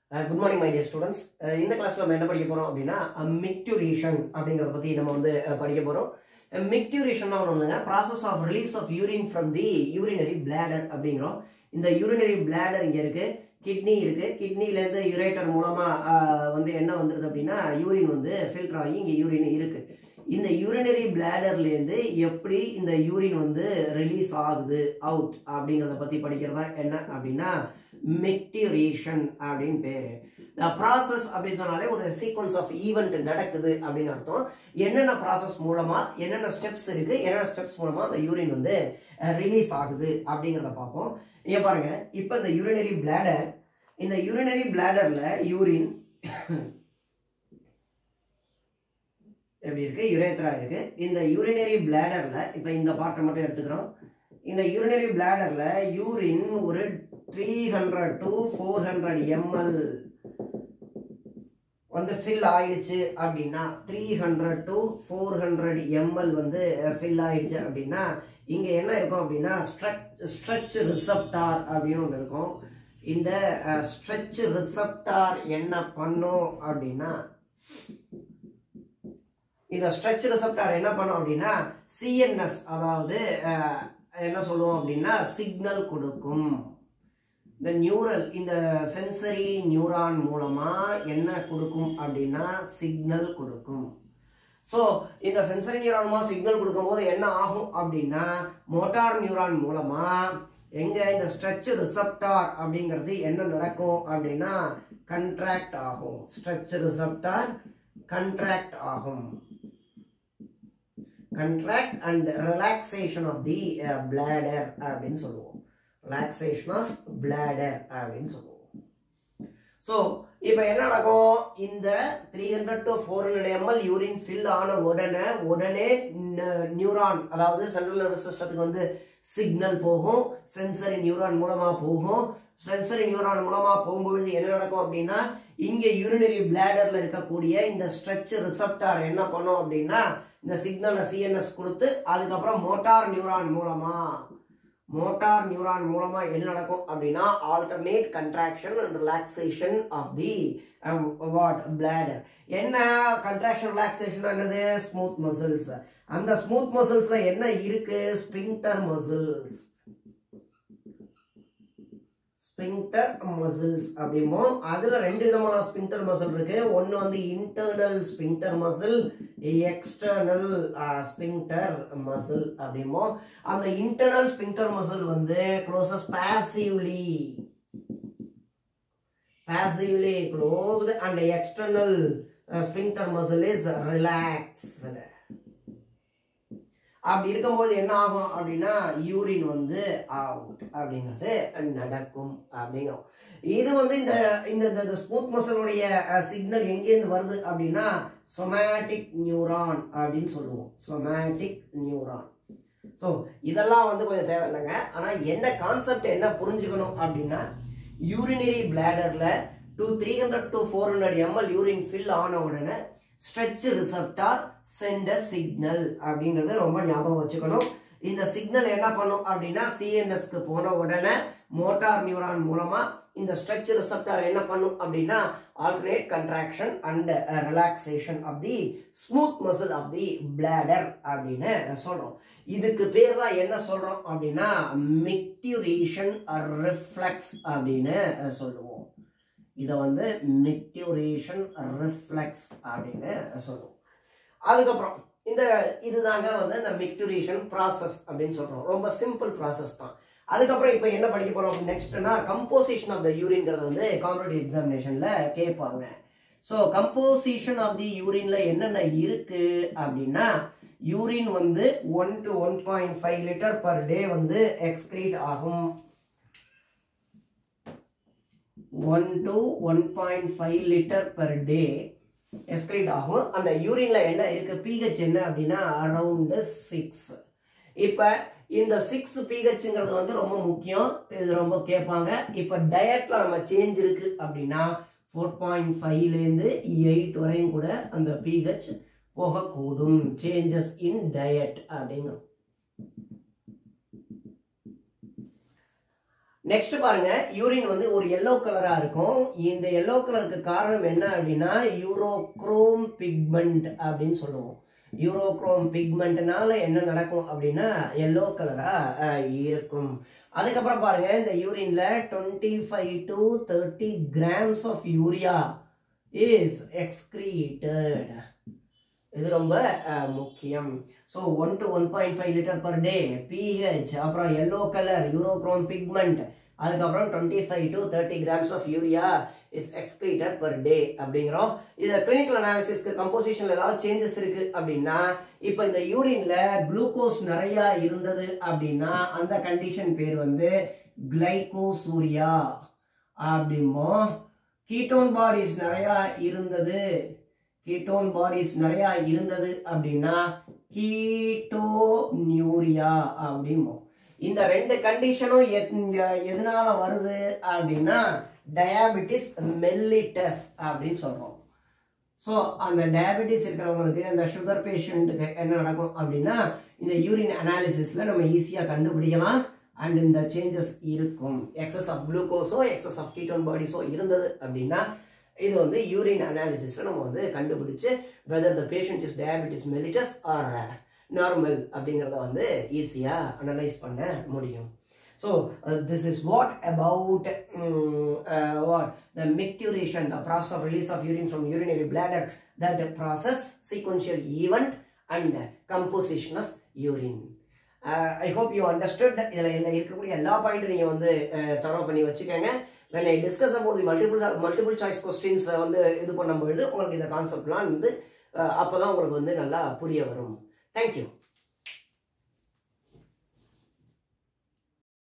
good morning my dear students இந்த கிளாஸ்ல நம்ம என்ன படிக்க போறோம் அப்படின்னா மிக்டுரேஷன் அப்படிங்கறத பத்தி நம்ம வந்து அஹ், படிக்க போறோம் மிக்டுரேஷன் ஒன்று இல்லைங்க process of release of urine from the urinary bladder அப்படிங்கிறோம் இந்த யூரினரி பிளாடர் இங்க இருக்கு கிட்னி இருக்கு கிட்னில இருந்து யுரேட்டர் மூலமா அஹ், வந்து என்ன வந்துருது அப்படின்னா யூரின் வந்து ஃபில்டர் ஆகி இங்க யூரின் இருக்கு இந்த யூரினரி பிளாடர்லேருந்து எப்படி இந்த யூரின் வந்து ரிலீஸ் ஆகுது அவுட் அப்படிங்கிறத பற்றி படிக்கிறதா என்ன அப்படின்னா மெக்டியூரேஷன் அப்படின்னு பேர் த ப்ராசஸ் அப்படின்னு சொன்னாலே ஒரு சீக்வன்ஸ் ஆஃப் ஈவெண்ட் நடக்குது அப்படின்னு அர்த்தம் என்னென்ன ப்ராசஸ் மூலமா என்னென்ன ஸ்டெப்ஸ் இருக்கு என்னென்ன ஸ்டெப்ஸ் மூலமா அந்த யூரின் வந்து ரிலீஸ் ஆகுது அப்படிங்கிறத பார்ப்போம் இங்க பாருங்க இப்போ இந்த யூரினரி பிளாடர் இந்த யூரினரி பிளாடர்ல யூரின் எப்படி இருக்கு யுரேத்ரா இருக்கு இந்த யூரினரி பிளாடர்ல இப்போ இந்த பார்ட்டை மட்டும் எடுத்துக்கிறோம் இந்த யூரினரி பிளாடர்ல யூரின் ஒரு three hundred to four hundred ML வந்து ஃபில் ஆயிடுச்சு அப்படின்னா three hundred to four hundred ML வந்து ஃபில் ஆயிடுச்சு அப்படின்னா இங்க என்ன இருக்கும் அப்படின்னா ஸ்ட்ரெச் ஸ்ட்ரெச் ரிசப்டார் அப்படின்னு ஒன்று இருக்கும் இந்த ஸ்ட்ரெச் ரிசப்டார் என்ன பண்ணும் அப்படின்னா இந்த ஸ்ட்ரெச் ரிசப்டார் என்ன பண்ணும் அப்படின்னா சிஎன்எஸ் அதாவது அஹ், என்ன சொல்லுவோம் அப்படின்னா சிக்னல் கொடுக்கும் இந்த நியூரல் இந்த சென்சரி நியூரான் மூலமா என்ன கொடுக்கும் அப்படின்னா சிக்னல் கொடுக்கும் ஸோ இந்த சென்சரி நியூரான் மூலமா சிக்னல் கொடுக்கும்போது என்ன ஆகும் அப்படின்னா மோட்டார் நியூரான் மூலமா எங்க இந்த ஸ்ட்ரெச் ரிசப்டார் அப்படிங்கிறது என்ன நடக்கும் அப்படின்னா கண்ட்ராக்ட் ஆகும் ஸ்ட்ரெச் ரிசப்டார் கண்ட்ராக்ட் ஆகும் contract and relaxation of the bladder அப்படின்னு சொல்லுவோம் ரிலாக்ஸேஷன் ஆஃப் bladder அப்படின்னு சொல்லுவோம் ஸோ இப்போ என்ன நடக்கும் இந்த three hundred to four hundred ML urine fill ஆன உடனே உடனே நியூரான் அதாவது சென்ட்ரல் நர்வஸ் சிஸ்டத்துக்கு வந்து சிக்னல் போகும் சென்சரி நியூரான் மூலமா போகும் சென்சரி நியூரான் மூலமா போகும்பொழுது என்ன நடக்கும் அப்படின்னா இங்க யூரினரி பிளாடர்ல இருக்கக்கூடிய இந்த ஸ்ட்ரெச் ரிசப்டார் என்ன பண்ணும் அப்படின்னா இந்த சிக்னலை சிஎன்எஸ் கொடுத்து அதுக்கப்புறம் மோட்டார் நியூரான் மூலமா மோட்டார் நியூரான் மூலமா என்ன நடக்கும் அப்படின்னா alternate contraction and relaxation of the what bladder என்ன கன்ட்ராக்ஷன் ரிலாக்ஸேஷன் என்னது ஸ்மூத் மசில்ஸ் அந்த ஸ்மூத் மசில்ஸ்ல என்ன இருக்கு ஸ்பிங்டர் மசில்ஸ் ஸ்பிங்டர் மசில்ஸ் அப்படிமோ அதுல ரெண்டு விதமான ஸ்பிங்டர் மசில் இருக்கு ஒன்னு வந்து internal sphincter muscle external sphincter muscle அப்படிமோ அந்த இன்டர்னல் ஸ்பிங்டர் மசில் வந்து closes passively passively closed and external uh, sphincter muscle is relaxed அப்படி இருக்கும்போது என்ன ஆகும் அப்படின்னா யூரின் வந்து அவுட் அப்படிங்கிறது நடக்கும் அப்படிங்கிறோம் இது வந்து இந்த இந்த இந்த ஸ்மூத் மசிலுடைய சிக்னல் எங்கேருந்து வருது அப்படின்னா சொமேட்டிக் நியூரான் அப்படின்னு சொல்லுவோம் சொமேட்டிக் நியூரான் ஸோ இதெல்லாம் வந்து கொஞ்சம் தேவையில்லைங்க ஆனால் என்ன கான்செப்ட் என்ன புரிஞ்சுக்கணும் அப்படின்னா யூரினரி பிளாடர்ல two three hundred to four hundred ML urine fill ஆன உடனே ஸ்ட்ரெச் ரிசப்டார் சென்ட சிக்னல் அப்படிங்கறது ரொம்ப ஞாபகம் வச்சுக்கணும் இந்த சிக்னல் என்ன பண்ணும் அப்படின்னா சிஎன்எஸ்க்கு போன உடனே மோட்டார் நியூரான் மூலமா இந்த ஸ்ட்ரெச் ரிசப்டார் என்ன பண்ணும் அப்படின்னா alternate contraction and relaxation of the smooth muscle of the bladder அப்படின்னு சொல்றோம் இதுக்கு பேர் தான் என்ன சொல்றோம் அப்படின்னா மெக்டியூரேஷன் ரிஃப்ளெக்ஸ் அப்படின்னு சொல்லுவோம் இதை வந்து மெக்டியூரேஷன் ரிஃப்ளெக்ஸ் அப்படின்னு சொல்லுவோம் அதுக்கப்புறம் இந்த இதுதாங்க வந்து இந்த மெக்டுரேஷன் ப்ராசஸ் அப்படின்னு சொல்றோம் ரொம்ப சிம்பிள் ப்ராசஸ் தான் அதுக்கப்புறம் இப்போ என்ன படிக்க போறோம் நெக்ஸ்ட்னா கம்போசிஷன் ஆஃப் த யூரின்ங்கிறது வந்து காம்படிட்டிவ் எக்ஸாமினேஷன்ல கேட்பாங்க ஸோ கம்போசிஷன் ஆஃப் தி யூரின்ல என்னென்ன இருக்கு அப்படின்னா யூரின் வந்து one to one point five litre per day வந்து எக்ஸ்கிரீட் ஆகும் one to one point five litre per day excrete ஆகும் அந்த யூரின்ல என்ன இருக்கு பிஹெச் என்ன அப்படின்னா அரௌண்டு சிக்ஸ் இப்போ இந்த சிக்ஸ் பிஹெச்ங்கிறது வந்து ரொம்ப முக்கியம் இது ரொம்ப கேட்பாங்க இப்போ டயட்ல நம்ம சேஞ்ச் இருக்கு அப்படின்னா ஃபோர் பாயிண்ட் ஃபைவ்லேருந்து எயிட் வரையும் கூட அந்த பிஹெச் போகக்கூடும் சேஞ்சஸ் இன் டயட் அப்படிங்கிறோம் நெக்ஸ்ட் பாருங்க யூரின் வந்து ஒரு எல்லோ கலரா இருக்கும் இந்த எல்லோ கலருக்கு காரணம் என்ன அப்படின்னா யூரோக்ரோம் பிக்மெண்ட் அப்படின்னு சொல்லுவோம் யூரோக்ரோம் பிக்மெண்ட்னால என்ன நடக்கும் அப்படின்னா எல்லோ கலரா இருக்கும் அதுக்கப்புறம் பாருங்க இந்த யூரின்ல twenty five to thirty grams of urea is excreted இது ரொம்ப அஹ், முக்கியம் so one to one point five litre per day pH அப்புறம் எல்லோ கலர் யூரோக்ரோம் பிக்மெண்ட் அதுக்கப்புறம் twenty five to thirty grams of urea is excreted per day அப்படிங்கிறோம் இதில் clinical அனாலிசிஸ்க்கு கம்போசிஷனில் ஏதாவது changes இருக்கு அப்படின்னா இப்போ இந்த யூரின்ல குளுக்கோஸ் நிறையா இருந்தது அப்படின்னா அந்த கண்டிஷன் பேர் வந்து கிளைகோசூரியா அப்படிமோ கீட்டோன் பாடிஸ் நிறையா இருந்தது கீட்டோன் பாடிஸ் நிறையா இருந்தது அப்படின்னா கீட்டோனியூரியா அப்படிமோ இந்த ரெண்டு கண்டிஷனும் எதனால வருது அப்படின்னா டயாபிட்டிஸ் மெல்லிட்டஸ் அப்படின்னு சொல்றோம் ஸோ அந்த டயபெட்டிஸ் இருக்கிறவங்களுக்கு அந்த சுகர் பேஷண்ட்டுக்கு என்ன நடக்கும் அப்படின்னா இந்த யூரின் அனாலிசிஸில் நம்ம ஈஸியாக கண்டுபிடிக்கலாம் அண்ட் இந்த சேஞ்சஸ் இருக்கும் எக்ஸஸ் ஆஃப் குளுக்கோஸோ எக்ஸஸ் ஆஃப் கீட்டோன் பாடிஸோ இருந்தது அப்படின்னா இது வந்து யூரின் அனாலிசிஸில் நம்ம வந்து கண்டுபிடிச்சு whether the patient is diabetes mellitus or normal அப்படிங்கிறத வந்து ஈஸியாக அனலைஸ் பண்ண முடியும் so this is what about what the micturition the process of release of urine from urinary bladder that process sequential event and composition of urine I hope you understood இதில் இதில் இருக்கக்கூடிய எல்லா பாயிண்ட்டும் நீங்கள் வந்து தரவு பண்ணி வச்சுக்கோங்க when I discuss about the multiple multiple choice questions அஹ், வந்து இது பண்ணும்பொழுது உங்களுக்கு இந்த கான்செப்ட்லாம் வந்து அப்போ தான் உங்களுக்கு வந்து நல்லா புரிய வரும் தேங்க்யூ